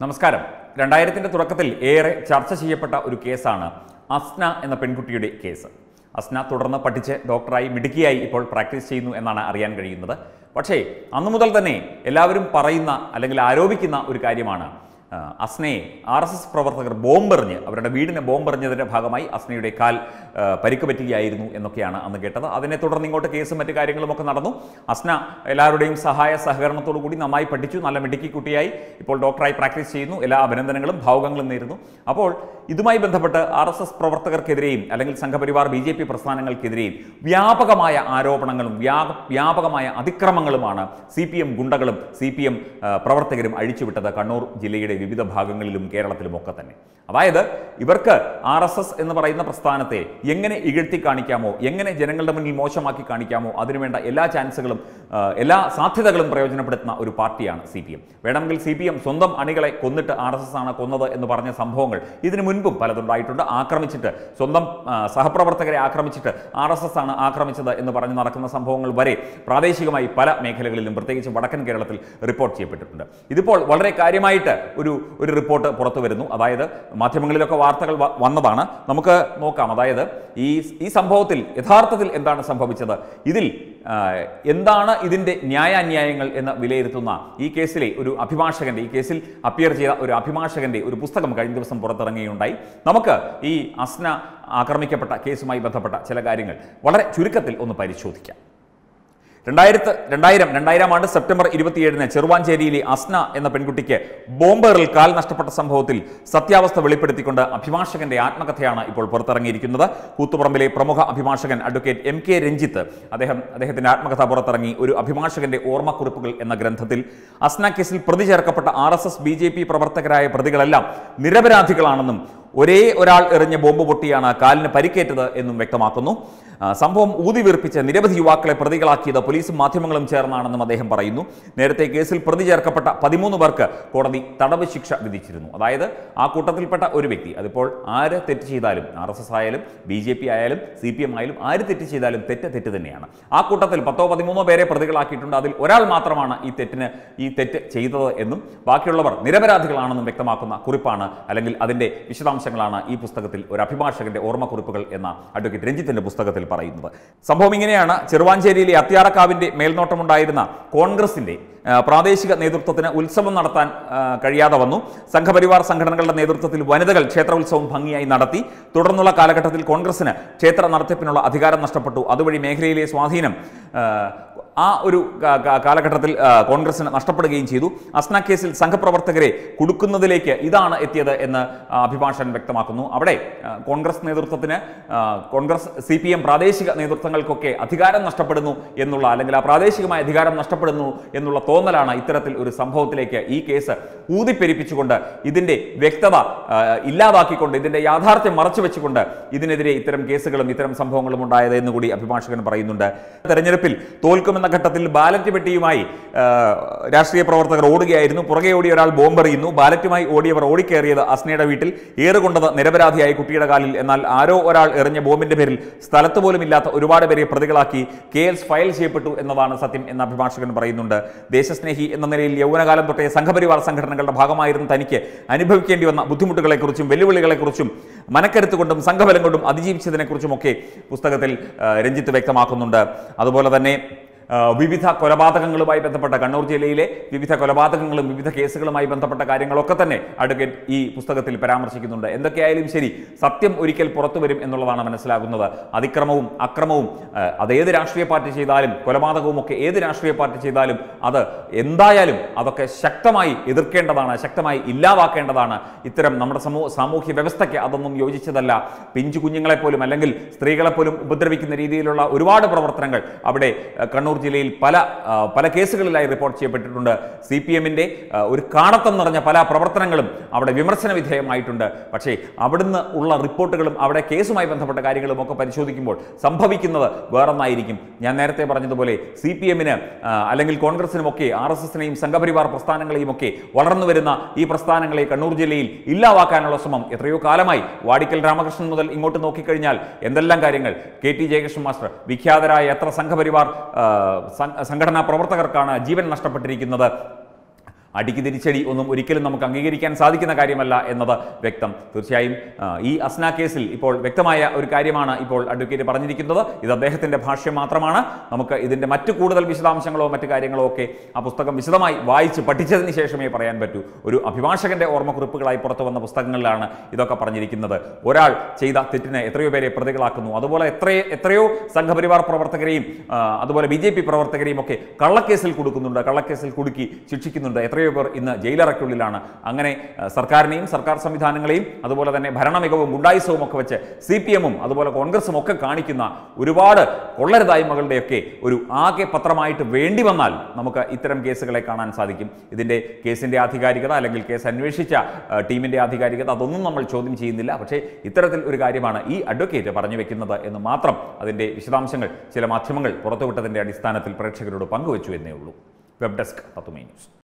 നമസ്കാരം രണ്ടായിരത്തിൻ്റെ തുടക്കത്തിൽ ഏറെ ചർച്ച ചെയ്യപ്പെട്ട ഒരു കേസാണ് അസ്ന എന്ന പെൺകുട്ടിയുടെ കേസ് അസ്ന തുടർന്ന് പഠിച്ച് ഡോക്ടറായി മിടുക്കിയായി ഇപ്പോൾ പ്രാക്ടീസ് ചെയ്യുന്നു എന്നാണ് അറിയാൻ കഴിയുന്നത് പക്ഷേ അന്നു മുതൽ തന്നെ എല്ലാവരും പറയുന്ന അല്ലെങ്കിൽ ആരോപിക്കുന്ന ഒരു കാര്യമാണ് ആ, അസ്നയെ ആർ എസ് എസ് പ്രവർത്തകർ ബോംബെറിഞ്ഞ് അവരുടെ വീടിന് ബോംബെറിഞ്ഞതിൻ്റെ ഭാഗമായി അസ്നയുടെ കാൽ ആ, പരിക്ക് പറ്റുകയായിരുന്നു എന്നൊക്കെയാണ് അന്ന് കേട്ടത് അതിനെ തുടർന്ന് ഇങ്ങോട്ട് കേസും മറ്റു കാര്യങ്ങളുമൊക്കെ നടന്നു അസ്ന എല്ലാവരുടെയും സഹായ സഹകരണത്തോടു കൂടി നന്നായി പഠിച്ചു നല്ല മിടുക്കി കുട്ടിയായി ഇപ്പോൾ ഡോക്ടറായി പ്രാക്ടീസ് ചെയ്യുന്നു എല്ലാ അഭിനന്ദനങ്ങളും ഭാവുകങ്ങളും നേരുന്നു അപ്പോൾ ഇതുമായി ബന്ധപ്പെട്ട് ആർ എസ് എസ് പ്രവർത്തകർക്കെതിരെയും അല്ലെങ്കിൽ സംഘപരിവാർ ബി ജെ പി പ്രസ്ഥാനങ്ങൾക്കെതിരെയും വ്യാപകമായ ആരോപണങ്ങളും വ്യാ- വ്യാപകമായ അതിക്രമങ്ങളുമാണ് സി പി എം ഗുണ്ടകളും സി പി എം പ്രവർത്തകരും അഴിച്ചുവിട്ടത് കണ്ണൂർ ജില്ലയുടെ വിവിധ ഭാഗങ്ങളിലും കേരളത്തിലും ഒക്കെ തന്നെ അതായത് ഇവർക്ക് ആർ എസ് എസ് എന്ന് പറയുന്ന പ്രസ്ഥാനത്തെ എങ്ങനെ ഇകഴ്ത്തി കാണിക്കാമോ എങ്ങനെ ജനങ്ങളുടെ മുന്നിൽ മോശമാക്കി കാണിക്കാമോ അതിനുവേണ്ട എല്ലാ ചാൻസുകളും ആ, എല്ലാ സാധ്യതകളും പ്രയോജനപ്പെടുത്തുന്ന ഒരു പാർട്ടിയാണ് സി പി എം വേണമെങ്കിൽ സി പി എം സ്വന്തം അണികളെ കൊന്നിട്ട് ആർ എസ് എസ് ആണ് കൊന്നത് എന്ന് പറഞ്ഞ സംഭവങ്ങൾ ഇതിനു മുൻപും പലതുണ്ടായിട്ടുണ്ട് ആക്രമിച്ചിട്ട് സ്വന്തം ആ, സഹപ്രവർത്തകരെ ആക്രമിച്ചിട്ട് ആർ എസ് എസ് ആണ് ആക്രമിച്ചത് എന്ന് പറഞ്ഞ് നടക്കുന്ന സംഭവങ്ങൾ വരെ പ്രാദേശികമായി പല മേഖലകളിലും പ്രത്യേകിച്ച് വടക്കൻ കേരളത്തിൽ റിപ്പോർട്ട് ചെയ്യപ്പെട്ടിട്ടുണ്ട് ഇതിപ്പോൾ വളരെ കാര്യമായിട്ട് ഒരു ഒരു റിപ്പോർട്ട് പുറത്തു വരുന്നു അതായത് മാധ്യമങ്ങളിലൊക്കെ വാർത്തകൾ വ- വന്നതാണ് നമുക്ക് നോക്കാം അതായത് ഈ ഈ സംഭവത്തിൽ യഥാർത്ഥത്തിൽ എന്താണ് സംഭവിച്ചത് ഇതിൽ ആ, എന്താണ് ഇതിൻ്റെ ന്യായാന്യായങ്ങൾ എന്ന് വിലയിരുത്തുന്ന ഈ കേസിലെ ഒരു അഭിഭാഷകന്റെ ഈ കേസിൽ അപ്പിയർ ചെയ്ത ഒരു അഭിഭാഷകന്റെ ഒരു പുസ്തകം കഴിഞ്ഞ ദിവസം പുറത്തിറങ്ങുകയുണ്ടായി നമുക്ക് ഈ അസ്ന ആക്രമിക്കപ്പെട്ട കേസുമായി ബന്ധപ്പെട്ട ചില കാര്യങ്ങൾ വളരെ ചുരുക്കത്തിൽ ഒന്ന് പരിശോധിക്കാം രണ്ടായിരത്ത് രണ്ടായിരം രണ്ടായിരം ആണ്ട് സെപ്റ്റംബർ ഇരുപത്തിയേഴിന് ചെറുവാഞ്ചേരിയിലെ അസ്ന എന്ന പെൺകുട്ടിക്ക് ബോംബേറിൽ കാൽ നഷ്ടപ്പെട്ട സംഭവത്തിൽ സത്യാവസ്ഥ വെളിപ്പെടുത്തിക്കൊണ്ട് അഭിഭാഷകന്റെ ആത്മകഥയാണ് ഇപ്പോൾ പുറത്തിറങ്ങിയിരിക്കുന്നത് കൂത്തുപറമ്പിലെ പ്രമുഖ അഭിഭാഷകൻ അഡ്വക്കേറ്റ് എം കെ രഞ്ജിത്ത് അദ്ദേഹം അദ്ദേഹത്തിന്റെ ആത്മകഥ പുറത്തിറങ്ങി ഒരു അഭിഭാഷകന്റെ ഓർമ്മക്കുറിപ്പുകൾ എന്ന ഗ്രന്ഥത്തിൽ അസ്ന കേസിൽ പ്രതി ചേർക്കപ്പെട്ട R S S B J P പ്രവർത്തകരായ പ്രതികളെല്ലാം നിരപരാധികളാണെന്നും ഒരേ ഒരാൾ എറിഞ്ഞ ബോംബ് പൊട്ടിയാണ് കാലിന് പരിക്കേറ്റത് എന്നും വ്യക്തമാക്കുന്നു ആ, സംഭവം ഊതി വീർപ്പിച്ച് നിരവധി യുവാക്കളെ പ്രതികളാക്കിയത് പോലീസും മാധ്യമങ്ങളും ചേർന്നാണെന്നും അദ്ദേഹം പറയുന്നു നേരത്തെ കേസിൽ പ്രതി ചേർക്കപ്പെട്ട പതിമൂന്ന് പേർക്ക് കോടതി തടവ് ശിക്ഷ വിധിച്ചിരുന്നു അതായത് ആ കൂട്ടത്തിൽപ്പെട്ട ഒരു വ്യക്തി അതിപ്പോൾ ആര് തെറ്റ് ചെയ്താലും ആർ എസ് എസ് ആയാലും ബി ജെ പി ആയാലും സി പി എം ആയാലും ആര് തെറ്റ് ചെയ്താലും തെറ്റ് തെറ്റ് തന്നെയാണ് ആ കൂട്ടത്തിൽ പത്തോ പതിമൂന്നോ പേരെ പ്രതികളാക്കിയിട്ടുണ്ട് അതിൽ ഒരാൾ മാത്രമാണ് ഈ തെറ്റിന് ഈ തെറ്റ് ചെയ്തത് എന്നും ബാക്കിയുള്ളവർ നിരപരാധികളാണെന്നും വ്യക്തമാക്കുന്ന കുറിപ്പാണ് അല്ലെങ്കിൽ അതിന്റെ വിശദാംശങ്ങളാണ് ഈ പുസ്തകത്തിൽ ഒരു അഭിഭാഷകന്റെ ഓർമ്മക്കുറിപ്പുകൾ എന്ന അഡ്വക്കേറ്റ് രഞ്ജിത്തിന്റെ പുസ്തകത്തിൽ പറയുന്നത് സംഭവം ഇങ്ങനെയാണ് ചെറുവാഞ്ചേരിയിലെ അത്തിയാറക്കാവിന്റെ മേൽനോട്ടമുണ്ടായിരുന്ന കോൺഗ്രസിന്റെ ആ, പ്രാദേശിക നേതൃത്വത്തിന് ഉത്സവം നടത്താൻ ആ, കഴിയാതെ വന്നു സംഘപരിവാർ സംഘടനകളുടെ നേതൃത്വത്തിൽ വനിതകൾ ക്ഷേത്രോത്സവം ഭംഗിയായി നടത്തി തുടർന്നുള്ള കാലഘട്ടത്തിൽ കോൺഗ്രസിന് ക്ഷേത്ര നടത്തിപ്പിനുള്ള അധികാരം നഷ്ടപ്പെട്ടു അതുവഴി മേഖലയിലെ സ്വാധീനം ആ, ആ ഒരു കാ- കാ- കാലഘട്ടത്തിൽ ആ, കോൺഗ്രസിന് നഷ്ടപ്പെടുകയും ചെയ്തു അസ്ന കേസിൽ സംഘപ്രവർത്തകരെ കുടുക്കുന്നതിലേക്ക് ഇതാണ് എത്തിയത് എന്ന് ആ, അഭിഭാഷകൻ വ്യക്തമാക്കുന്നു അവിടെ ആ, കോൺഗ്രസ് നേതൃത്വത്തിന് ആ, കോൺഗ്രസ് സി പി എം പ്രാദേശിക നേതൃത്വങ്ങൾക്കൊക്കെ അധികാരം നഷ്ടപ്പെടുന്നു എന്നുള്ള അല്ലെങ്കിൽ ആ പ്രാദേശികമായ അധികാരം നഷ്ടപ്പെടുന്നു എന്നുള്ള തോന്നലാണ് ഇത്തരത്തിൽ ഒരു സംഭവത്തിലേക്ക് ഈ കേസ് ഊതിപ്പെരിപ്പിച്ചുകൊണ്ട് ഇതിന്റെ വ്യക്തത ആ, ഇല്ലാതാക്കിക്കൊണ്ട് ഇതിന്റെ യാഥാർത്ഥ്യം മറച്ചു വെച്ചുകൊണ്ട് ഇതിനെതിരെ ഇത്തരം കേസുകളും ഇത്തരം സംഭവങ്ങളും ഉണ്ടായത് എന്ന് കൂടി അഭിഭാഷകൻ പറയുന്നുണ്ട് തെരഞ്ഞെടുപ്പിൽ തോൽക്കുമെന്ന ഘട്ടത്തിൽ ബാലറ്റ് പെട്ടിയുമായി ആ, രാഷ്ട്രീയ പ്രവർത്തകർ ഓടുകയായിരുന്നു പുറകെ ഓടിയ ഒരാൾ ബോംബെറിയുന്നു ബാലറ്റുമായി ഓടിയവർ ഓടിക്കേറിയത് അസ്നയുടെ വീട്ടിൽ ഏറുകൊണ്ടത് നിരപരാധിയായ കുട്ടിയുടെ കാലിൽ എന്നാൽ ആരോ ഒരാൾ എറിഞ്ഞ ബോംബിന്റെ പേരിൽ സ്ഥലത്ത് പോലും ഇല്ലാത്ത ഒരുപാട് പേരെ പ്രതികളാക്കി കേസ് ഫയൽ ചെയ്യപ്പെട്ടു എന്നതാണ് സത്യം എന്ന അഭിഭാഷകൻ പറയുന്നുണ്ട് ദേശസ്നേഹി എന്ന നിലയിൽ യൗവനകാലം തൊട്ടേ സംഘപരിവാർ സംഘടനകളുടെ ഭാഗമായിരുന്ന തനിക്ക് അനുഭവിക്കേണ്ടി വന്ന ബുദ്ധിമുട്ടുകളെക്കുറിച്ചും വെല്ലുവിളികളെക്കുറിച്ചും മനക്കരുത്ത് കൊണ്ടും സംഘബലം കൊണ്ടും അതിജീവിച്ചതിനെക്കുറിച്ചുമൊക്കെ പുസ്തകത്തിൽ ആ, രഞ്ജിത്ത് വ്യക്തമാക്കുന്നുണ്ട് അതുപോലെ തന്നെ ആ, വിവിധ കൊലപാതകങ്ങളുമായി ബന്ധപ്പെട്ട കണ്ണൂർ ജില്ലയിലെ വിവിധ കൊലപാതകങ്ങളും വിവിധ കേസുകളുമായി ബന്ധപ്പെട്ട കാര്യങ്ങളൊക്കെ തന്നെ അഡ്വക്കേറ്റ് ഈ പുസ്തകത്തിൽ പരാമർശിക്കുന്നുണ്ട് എന്തൊക്കെയായാലും ശരി സത്യം ഒരിക്കൽ പുറത്തു വരും എന്നുള്ളതാണ് മനസ്സിലാകുന്നത് അതിക്രമവും അക്രമവും ആ, അത് ഏത് രാഷ്ട്രീയ പാർട്ടി ചെയ്താലും കൊലപാതകവും ഒക്കെ ഏത് രാഷ്ട്രീയ പാർട്ടി ചെയ്താലും അത് എന്തായാലും അതൊക്കെ ശക്തമായി എതിർക്കേണ്ടതാണ് ശക്തമായി ഇല്ലാതാക്കേണ്ടതാണ് ഇത്തരം നമ്മുടെ സമൂഹ സാമൂഹ്യ വ്യവസ്ഥയ്ക്ക് അതൊന്നും യോജിച്ചതല്ല പിഞ്ചു കുഞ്ഞുങ്ങളെ പോലും അല്ലെങ്കിൽ സ്ത്രീകളെ പോലും ഉപദ്രവിക്കുന്ന രീതിയിലുള്ള ഒരുപാട് പ്രവർത്തനങ്ങൾ അവിടെ ആ, കണ്ണൂർ ജില്ലയിൽ പല ആ, പല കേസുകളിലായി റിപ്പോർട്ട് ചെയ്യപ്പെട്ടിട്ടുണ്ട് സി പി എമ്മിൻ്റെ ഒരു കാണത്തം നിറഞ്ഞ പല പ്രവർത്തനങ്ങളും അവിടെ വിമർശന വിധേയമായിട്ടുണ്ട് പക്ഷേ അവിടുന്ന് ഉള്ള റിപ്പോർട്ടുകളും അവിടെ കേസുമായി ബന്ധപ്പെട്ട കാര്യങ്ങളും ഒക്കെ പരിശോധിക്കുമ്പോൾ സംഭവിക്കുന്നത് വേറൊന്നായിരിക്കും ഞാൻ നേരത്തെ പറഞ്ഞതുപോലെ സി പി എമ്മിന് അല്ലെങ്കിൽ കോൺഗ്രസിനുമൊക്കെ ആർ എസ് എസിനെയും സംഘപരിവാർ പ്രസ്ഥാനങ്ങളെയും ഒക്കെ വളർന്നു വരുന്ന ഈ പ്രസ്ഥാനങ്ങളെ കണ്ണൂർ ജില്ലയിൽ ഇല്ലാതാക്കാനുള്ള ശ്രമം എത്രയോ കാലമായി വാടിക്കൽ രാമകൃഷ്ണൻ മുതൽ ഇങ്ങോട്ട് നോക്കിക്കഴിഞ്ഞാൽ എന്തെല്ലാം കാര്യങ്ങൾ കെ ടി ജയകൃഷ്ണൻ മാസ്റ്റർ വിഖ്യാതരായ എത്ര സംഘപരിവാർ ആ, സം- സംഘടനാ പ്രവർത്തകർക്കാണ് ജീവൻ നഷ്ടപ്പെട്ടിരിക്കുന്നത് അടിക്ക് തിരിച്ചടി ഒന്നും ഒരിക്കലും നമുക്ക് അംഗീകരിക്കാൻ സാധിക്കുന്ന കാര്യമല്ല എന്നത് വ്യക്തം തീർച്ചയായും ആ, ഈ അസ്ന കേസിൽ ഇപ്പോൾ വ്യക്തമായ ഒരു കാര്യമാണ് ഇപ്പോൾ അഡ്വക്കേറ്റ് പറഞ്ഞിരിക്കുന്നത് ഇത് അദ്ദേഹത്തിന്റെ ഭാഷ്യം മാത്രമാണ് നമുക്ക് ഇതിന്റെ മറ്റു കൂടുതൽ വിശദാംശങ്ങളോ മറ്റു കാര്യങ്ങളോ ഒക്കെ ആ പുസ്തകം വിശദമായി വായിച്ച് പഠിച്ചതിന് ശേഷമേ പറയാൻ പറ്റൂ ഒരു അഭിഭാഷകന്റെ ഓർമ്മക്കുറിപ്പുകളായി പുറത്തു വന്ന പുസ്തകങ്ങളിലാണ് ഇതൊക്കെ പറഞ്ഞിരിക്കുന്നത് ഒരാൾ ചെയ്ത തെറ്റിന് എത്രയോ പേരെ പ്രതികളാക്കുന്നു അതുപോലെ എത്ര എത്രയോ സംഘപരിവാർ പ്രവർത്തകരെയും ആ, അതുപോലെ ബി ജെ പി പ്രവർത്തകരെയും ഒക്കെ കള്ളക്കേസിൽ കൊടുക്കുന്നുണ്ട് കള്ളക്കേസിൽ കുടുക്കി ശിക്ഷിക്കുന്നുണ്ട് എത്രയോ പേർ ഇന്ന് ജയിലറയ്ക്കുള്ളിലാണ് അങ്ങനെ ആ, സർക്കാരിനെയും സർക്കാർ സംവിധാനങ്ങളെയും അതുപോലെ തന്നെ ഭരണമികവും ഗുണ്ടായുസവും ഒക്കെ വെച്ച് സി പി എമ്മും അതുപോലെ കോൺഗ്രസും ഒക്കെ കാണിക്കുന്ന ഒരുപാട് കൊള്ളരുതായ്മകളുടെയൊക്കെ ഒരു ആകെ പത്രമായിട്ട് വേണ്ടി വന്നാൽ നമുക്ക് ഇത്തരം കേസുകളെ കാണാൻ സാധിക്കും ഇതിൻ്റെ കേസിൻ്റെ ആധികാരികത അല്ലെങ്കിൽ കേസ് അന്വേഷിച്ച ആ, ടീമിൻ്റെ ആധികാരികത അതൊന്നും നമ്മൾ ചോദ്യം ചെയ്യുന്നില്ല പക്ഷേ ഇത്തരത്തിൽ ഒരു കാര്യമാണ് ഈ അഡ്വക്കേറ്റ് പറഞ്ഞു വെക്കുന്നത് എന്ന് മാത്രം അതിൻ്റെ വിശദാംശങ്ങൾ ചില മാധ്യമങ്ങൾ പുറത്തുവിട്ടതിൻ്റെ അടിസ്ഥാനത്തിൽ പ്രേക്ഷകരോട് പങ്കുവച്ചു എന്നേ ഉള്ളൂ വെബ് ഡെസ്ക് തത്തുമൈ ന്യൂസ്